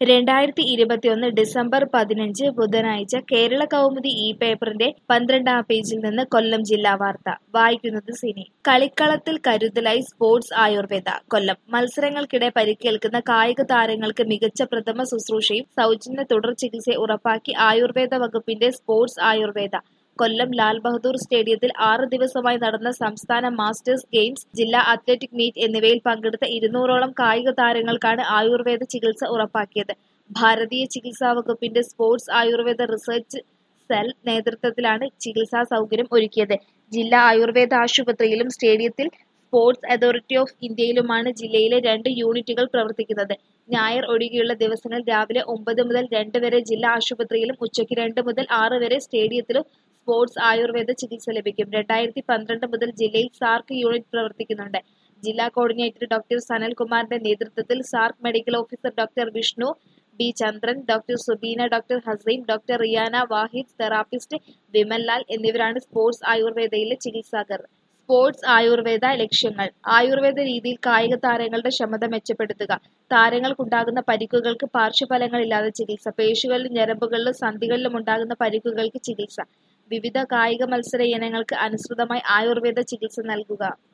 രണ്ടായിരത്തി ഇരുപത്തിയൊന്ന് ഡിസംബർ പതിനഞ്ച് ബുധനാഴ്ച കേരള കൗമുദി ഈ പേപ്പറിന്റെ പന്ത്രണ്ടാം പേജിൽ നിന്ന് കൊല്ലം ജില്ലാ വാർത്ത വായിക്കുന്നത് സിനി കളിക്കളത്തിൽ കരുതലായി സ്പോർട്സ് ആയുർവേദ കൊല്ലം മത്സരങ്ങൾക്കിടെ പരിക്കേൽക്കുന്ന കായിക താരങ്ങൾക്ക് മികച്ച പ്രഥമ ശുശ്രൂഷയും സൗജന്യ തുടർ ചികിത്സയും ഉറപ്പാക്കി ആയുർവേദ വകുപ്പിന്റെ സ്പോർട്സ് ആയുർവേദ കൊല്ലം ലാൽ ബഹദൂർ സ്റ്റേഡിയത്തിൽ ആറ് ദിവസമായി നടന്ന സംസ്ഥാന മാസ്റ്റേഴ്സ് ഗെയിംസ് ജില്ലാ അത്ലറ്റിക് മീറ്റ് എന്നിവയിൽ പങ്കെടുത്ത ഇരുന്നൂറോളം കായിക താരങ്ങൾക്കാണ് ആയുർവേദ ചികിത്സ ഉറപ്പാക്കിയത് ഭാരതീയ ചികിത്സാ വകുപ്പിന്റെ സ്പോർട്സ് ആയുർവേദ റിസർച്ച് സെൽ നേതൃത്വത്തിലാണ് ചികിത്സാ സൗകര്യം ഒരുക്കിയത് ജില്ലാ ആയുർവേദ ആശുപത്രിയിലും സ്റ്റേഡിയത്തിൽ സ്പോർട്സ് അതോറിറ്റി ഓഫ് ഇന്ത്യയിലുമാണ് ജില്ലയിലെ രണ്ട് യൂണിറ്റുകൾ പ്രവർത്തിക്കുന്നത് ഞായർ ഒഴികെയുള്ള ദിവസങ്ങളിൽ രാവിലെ ഒമ്പത് മുതൽ രണ്ട് വരെ ജില്ലാ ആശുപത്രിയിലും ഉച്ചയ്ക്ക് രണ്ട് മുതൽ ആറ് വരെ സ്റ്റേഡിയത്തിലും സ്പോർട്സ് ആയുർവേദ ചികിത്സ ലഭിക്കും രണ്ടായിരത്തി പന്ത്രണ്ട് മുതൽ ജില്ലയിൽ സാർക്ക് യൂണിറ്റ് പ്രവർത്തിക്കുന്നുണ്ട് ജില്ലാ കോർഡിനേറ്റർ ഡോക്ടർ സനൽകുമാറിന്റെ നേതൃത്വത്തിൽ SARC medical officer doctor Vishnu B Chandran doctor Subeena doctor Haseem doctor Riyana Wahid therapist Vimal Lal എന്നിവരാണ് സ്പോർട്സ് ആയുർവേദയിലെ ചികിത്സകർ സ്പോർട്സ് ആയുർവേദ ലക്ഷ്യങ്ങൾ ആയുർവേദ രീതിയിൽ കായിക താരങ്ങളുടെ ക്ഷമത മെച്ചപ്പെടുത്തുക താരങ്ങൾക്കുണ്ടാകുന്ന പരിക്കുകൾക്ക് പാർശ്വഫലങ്ങളില്ലാതെ ചികിത്സ പേശികളിലും ഞരമ്പുകളിലും സന്ധികളിലും ഉണ്ടാകുന്ന പരിക്കുകൾക്ക് ചികിത്സ വിവിധ കായിക മത്സര ഇനങ്ങൾക്ക് അനുസൃതമായി ആയുർവേദ ചികിത്സ നൽകുക